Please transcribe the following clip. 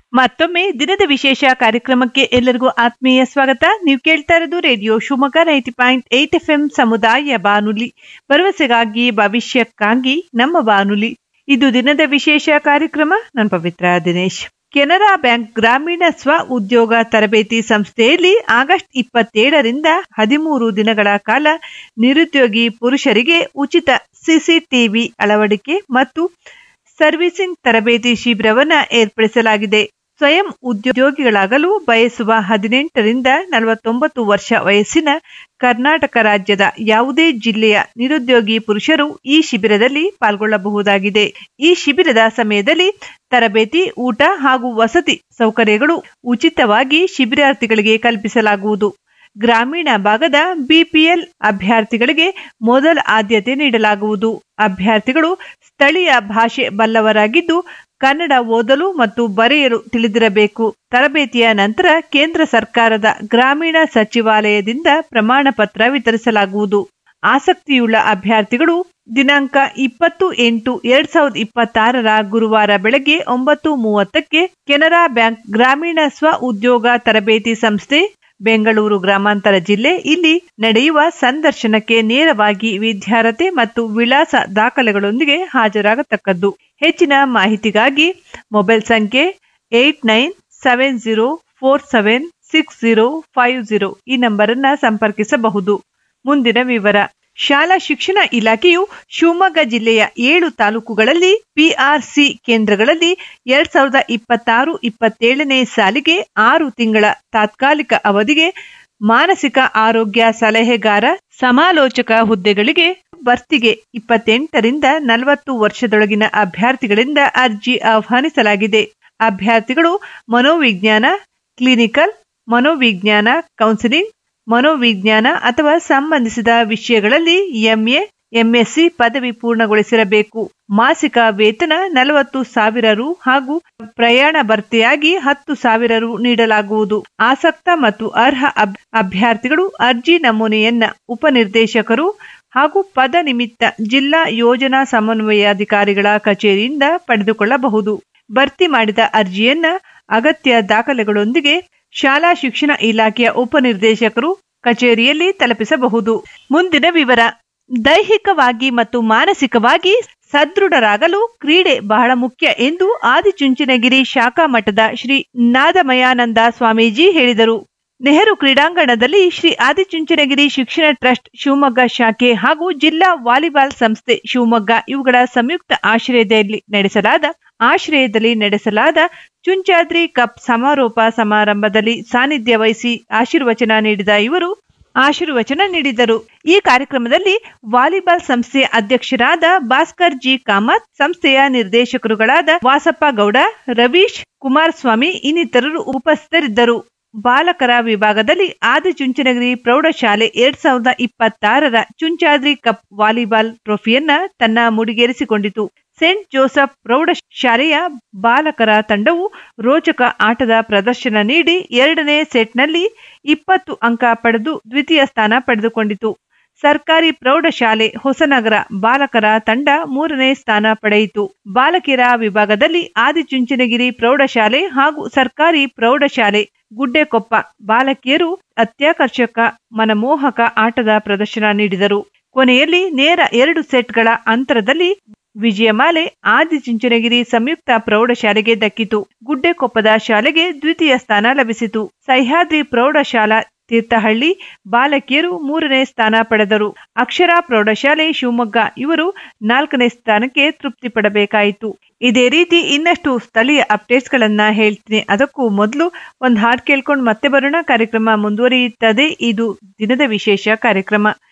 ಮತ್ತೊಮ್ಮೆ ದಿನದ ವಿಶೇಷ ಕಾರ್ಯಕ್ರಮಕ್ಕೆ ಎಲ್ಲರಿಗೂ ಆತ್ಮೀಯ ಸ್ವಾಗತ ನೀವು ಕೇಳ್ತಾ ಇರೋದು radio Shivamogga ninety point eight F M ಸಮುದಾಯ ಬಾನುಲಿ ಭರವಸೆಗಾಗಿ ಭವಿಷ್ಯಕ್ಕಾಗಿ ನಮ್ಮ ಬಾನುಲಿ ಇದು ದಿನದ ವಿಶೇಷ ಕಾರ್ಯಕ್ರಮ ನಾನು ಪವಿತ್ರ ದಿನೇಶ್ ಕೆನರಾ ಬ್ಯಾಂಕ್ ಗ್ರಾಮೀಣ ಸ್ವ ಉದ್ಯೋಗ ತರಬೇತಿ ಸಂಸ್ಥೆಯಲ್ಲಿ ಆಗಸ್ಟ್ ಇಪ್ಪತ್ತೇಳರಿಂದ ಹದಿಮೂರು ದಿನಗಳ ಕಾಲ ನಿರುದ್ಯೋಗಿ ಪುರುಷರಿಗೆ ಉಚಿತ ಸಿಸಿಟಿವಿ ಅಳವಡಿಕೆ ಮತ್ತು ಸರ್ವಿಸಿಂಗ್ ತರಬೇತಿ ಶಿಬಿರವನ್ನ ಏರ್ಪಡಿಸಲಾಗಿದೆ ಸ್ವಯಂ ಉದ್ಯೋಗಿಗಳಾಗಲು ಬಯಸುವ ಹದಿನೆಂಟರಿಂದ ನಲವತ್ತೊಂಬತ್ತು ವರ್ಷ ವಯಸ್ಸಿನ ಕರ್ನಾಟಕ ರಾಜ್ಯದ ಯಾವುದೇ ಜಿಲ್ಲೆಯ ನಿರುದ್ಯೋಗಿ ಪುರುಷರು ಈ ಶಿಬಿರದಲ್ಲಿ ಪಾಲ್ಗೊಳ್ಳಬಹುದಾಗಿದೆ ಈ ಶಿಬಿರದ ಸಮಯದಲ್ಲಿ ತರಬೇತಿ ಊಟ ಹಾಗೂ ವಸತಿ ಸೌಕರ್ಯಗಳು ಉಚಿತವಾಗಿ ಶಿಬಿರಾರ್ಥಿಗಳಿಗೆ ಕಲ್ಪಿಸಲಾಗುವುದು ಗ್ರಾಮೀಣ ಭಾಗದ ಬಿಪಿಎಲ್ ಅಭ್ಯರ್ಥಿಗಳಿಗೆ ಮೊದಲ ಆದ್ಯತೆ ನೀಡಲಾಗುವುದು ಅಭ್ಯರ್ಥಿಗಳು ಸ್ಥಳೀಯ ಭಾಷೆ ಬಲ್ಲವರಾಗಿದ್ದು ಕನ್ನಡ ಓದಲು ಮತ್ತು ಬರೆಯಲು ತಿಳಿದಿರಬೇಕು ತರಬೇತಿಯ ನಂತರ ಕೇಂದ್ರ ಸರ್ಕಾರದ ಗ್ರಾಮೀಣ ಸಚಿವಾಲಯದಿಂದ ಪ್ರಮಾಣ ಪತ್ರ ವಿತರಿಸಲಾಗುವುದು ಆಸಕ್ತಿಯುಳ್ಳ ಅಭ್ಯರ್ಥಿಗಳು ದಿನಾಂಕ ಇಪ್ಪತ್ತು ಎಂಟು ಎರಡ್ ಸಾವಿರದ ಇಪ್ಪತ್ತಾರರ ಗುರುವಾರ ಬೆಳಗ್ಗೆ ಒಂಬತ್ತು ಮೂವತ್ತಕ್ಕೆ ಕೆನರಾ ಬ್ಯಾಂಕ್ ಗ್ರಾಮೀಣ ಸ್ವ ಉದ್ಯೋಗ ತರಬೇತಿ ಸಂಸ್ಥೆ ಬೆಂಗಳೂರು ಗ್ರಾಮಾಂತರ ಜಿಲ್ಲೆ ಇಲ್ಲಿ ನಡೆಯುವ ಸಂದರ್ಶನಕ್ಕೆ ನೇರವಾಗಿ ವಿದ್ಯಾರ್ಹತೆ ಮತ್ತು ವಿಳಾಸ ದಾಖಲೆಗಳೊಂದಿಗೆ ಹಾಜರಾಗತಕ್ಕದ್ದು ಹೆಚ್ಚಿನ ಮಾಹಿತಿಗಾಗಿ ಮೊಬೈಲ್ ಸಂಖ್ಯೆ eight nine seven zero four seven six zero five zero ಈ ನಂಬರನ್ನ ಸಂಪರ್ಕಿಸಬಹುದು ಮುಂದಿನ ವಿವರ ಶಾಲಾ ಶಿಕ್ಷಣ ಇಲಾಖೆಯು ಶಿವಮೊಗ್ಗ ಜಿಲ್ಲೆಯ ಏಳು ತಾಲೂಕುಗಳಲ್ಲಿ ಪಿಆರ್ಸಿ ಕೇಂದ್ರಗಳಲ್ಲಿ ಎರಡ್ ಸಾವಿರದ ಇಪ್ಪತ್ತಾರು ಇಪ್ಪತ್ತೇಳನೇ ಸಾಲಿಗೆ ಆರು ತಿಂಗಳ ತಾತ್ಕಾಲಿಕ ಅವಧಿಗೆ ಮಾನಸಿಕ ಆರೋಗ್ಯ ಸಲಹೆಗಾರ ಸಮಾಲೋಚಕ ಹುದ್ದೆಗಳಿಗೆ ಭರ್ತಿಗೆ ಇಪ್ಪತ್ತೆಂಟರಿಂದ ನಲವತ್ತು ವರ್ಷದೊಳಗಿನ ಅಭ್ಯರ್ಥಿಗಳಿಂದ ಅರ್ಜಿ ಆಹ್ವಾನಿಸಲಾಗಿದೆ ಅಭ್ಯರ್ಥಿಗಳು ಮನೋವಿಜ್ಞಾನ ಕ್ಲಿನಿಕಲ್ ಮನೋವಿಜ್ಞಾನ ಕೌನ್ಸಿಲಿಂಗ್ ಮನೋವಿಜ್ಞಾನ ಅಥವಾ ಸಂಬಂಧಿಸಿದ ವಿಷಯಗಳಲ್ಲಿ ಎಂಎ ಎಂಎಸ್ಸಿ ಪದವಿ ಪೂರ್ಣಗೊಳಿಸಿರಬೇಕು ಮಾಸಿಕ ವೇತನ ನಲವತ್ತು ಸಾವಿರ ರು ಹಾಗೂ ಪ್ರಯಾಣ ಭರ್ತಿಯಾಗಿ ಹತ್ತು ಸಾವಿರ ರು ನೀಡಲಾಗುವುದು ಆಸಕ್ತ ಮತ್ತು ಅರ್ಹ ಅಭ್ಯರ್ಥಿಗಳು ಅರ್ಜಿ ನಮೂನೆಯನ್ನ ಉಪನಿರ್ದೇಶಕರು ಹಾಗೂ ಪದ ನಿಮಿತ್ತ ಜಿಲ್ಲಾ ಯೋಜನಾ ಸಮನ್ವಯಾಧಿಕಾರಿಗಳ ಕಚೇರಿಯಿಂದ ಪಡೆದುಕೊಳ್ಳಬಹುದು ಭರ್ತಿ ಮಾಡಿದ ಅರ್ಜಿಯನ್ನ ಅಗತ್ಯ ದಾಖಲೆಗಳೊಂದಿಗೆ ಶಾಲಾ ಶಿಕ್ಷಣ ಇಲಾಖೆಯ ಉಪನಿರ್ದೇಶಕರು ಕಚೇರಿಯಲ್ಲಿ ತಲುಪಿಸಬಹುದು ಮುಂದಿನ ವಿವರ ದೈಹಿಕವಾಗಿ ಮತ್ತು ಮಾನಸಿಕವಾಗಿ ಸದೃಢರಾಗಲು ಕ್ರೀಡೆ ಬಹಳ ಮುಖ್ಯ ಎಂದು ಆದಿಚುಂಚನಗಿರಿ ಶಾಖಾ ಮಠದ ಶ್ರೀ ನಾದಮಯಾನಂದ ಸ್ವಾಮೀಜಿ ಹೇಳಿದರು ನೆಹರು ಕ್ರೀಡಾಂಗಣದಲ್ಲಿ ಶ್ರೀ ಆದಿಚುಂಚನಗಿರಿ ಶಿಕ್ಷಣ ಟ್ರಸ್ಟ್ ಶಿವಮೊಗ್ಗ ಶಾಖೆ ಹಾಗೂ ಜಿಲ್ಲಾ ವಾಲಿಬಾಲ್ ಸಂಸ್ಥೆ ಶಿವಮೊಗ್ಗ ಇವುಗಳ ಸಂಯುಕ್ತ ಆಶ್ರಯದಲ್ಲಿ ನಡೆಸಲಾದ ಆಶ್ರಯದಲ್ಲಿ ನಡೆಸಲಾದ ಚುಂಚಾದ್ರಿ ಕಪ್ ಸಮಾರೋಪ ಸಮಾರಂಭದಲ್ಲಿ ಸಾನ್ನಿಧ್ಯ ವಹಿಸಿ ಆಶೀರ್ವಚನ ನೀಡಿದ ಇವರು ಆಶೀರ್ವಚನ ನೀಡಿದರು ಈ ಕಾರ್ಯಕ್ರಮದಲ್ಲಿ ವಾಲಿಬಾಲ್ ಸಂಸ್ಥೆಯ ಅಧ್ಯಕ್ಷರಾದ ಭಾಸ್ಕರ್ ಜಿ ಕಾಮತ್ ಸಂಸ್ಥೆಯ ನಿರ್ದೇಶಕರುಗಳಾದ ವಾಸಪ್ಪ ಗೌಡ ರವೀಶ್ ಕುಮಾರಸ್ವಾಮಿ ಇನ್ನಿತರರು ಉಪಸ್ಥಿತರಿದ್ದರು ಬಾಲಕರ ವಿಭಾಗದಲ್ಲಿ ಆದಿಚುಂಚನಗಿರಿ ಪ್ರೌಢಶಾಲೆ ಎರಡ್ ಸಾವಿರದ ಇಪ್ಪತ್ತಾರರ ಚುಂಚಾದ್ರಿ ಕಪ್ ವಾಲಿಬಾಲ್ ಟ್ರೋಫಿಯನ್ನ ತನ್ನ ಮುಡಿಗೇರಿಸಿಕೊಂಡಿತು ಸೆಂಟ್ ಜೋಸಫ್ ಪ್ರೌಢಶಾಲೆಯ ಬಾಲಕರ ತಂಡವು ರೋಚಕ ಆಟದ ಪ್ರದರ್ಶನ ನೀಡಿ ಎರಡನೇ ಸೆಟ್ನಲ್ಲಿ ಇಪ್ಪತ್ತು ಅಂಕ ಪಡೆದು ದ್ವಿತೀಯ ಸ್ಥಾನ ಪಡೆದುಕೊಂಡಿತು ಸರ್ಕಾರಿ ಪ್ರೌಢಶಾಲೆ ಹೊಸನಗರ ಬಾಲಕರ ತಂಡ ಮೂರನೇ ಸ್ಥಾನ ಪಡೆಯಿತು ಬಾಲಕಿಯರ ವಿಭಾಗದಲ್ಲಿ ಆದಿಚುಂಚನಗಿರಿ ಪ್ರೌಢಶಾಲೆ ಹಾಗೂ ಸರ್ಕಾರಿ ಪ್ರೌಢಶಾಲೆ ಗುಡ್ಡೆಕೊಪ್ಪ ಬಾಲಕಿಯರು ಅತ್ಯಾಕರ್ಷಕ ಮನಮೋಹಕ ಆಟದ ಪ್ರದರ್ಶನ ನೀಡಿದರು ಕೊನೆಯಲ್ಲಿ ನೇರ ಎರಡು ಸೆಟ್ಗಳ ಅಂತರದಲ್ಲಿ ವಿಜಯಮಾಲೆ ಆದಿಚುಂಚನಗಿರಿ ಸಂಯುಕ್ತ ಪ್ರೌಢಶಾಲೆಗೆ ದಕ್ಕಿತು ಗುಡ್ಡೆಕೊಪ್ಪದ ಶಾಲೆಗೆ ದ್ವಿತೀಯ ಸ್ಥಾನ ಲಭಿಸಿತು ಸಹ್ಯಾದ್ರಿ ಪ್ರೌಢಶಾಲಾ ತೀರ್ಥಹಳ್ಳಿ ಬಾಲಕಿಯರು ಮೂರನೇ ಸ್ಥಾನ ಪಡೆದರು ಅಕ್ಷರ ಪ್ರೌಢಶಾಲೆ ಶಿವಮೊಗ್ಗ ಇವರು ನಾಲ್ಕನೇ ಸ್ಥಾನಕ್ಕೆ ತೃಪ್ತಿ ಪಡಬೇಕಾಯಿತು ಇದೇ ರೀತಿ ಇನ್ನಷ್ಟು ಸ್ಥಳೀಯ ಅಪ್ಡೇಟ್ಸ್ ಗಳನ್ನ ಹೇಳ್ತೀನಿ ಅದಕ್ಕೂ ಮೊದಲು ಒಂದು ಹಾಡು ಕೇಳ್ಕೊಂಡು ಮತ್ತೆ ಬರೋಣ ಕಾರ್ಯಕ್ರಮ ಮುಂದುವರಿಯುತ್ತದೆ ಇದು ದಿನದ ವಿಶೇಷ ಕಾರ್ಯಕ್ರಮ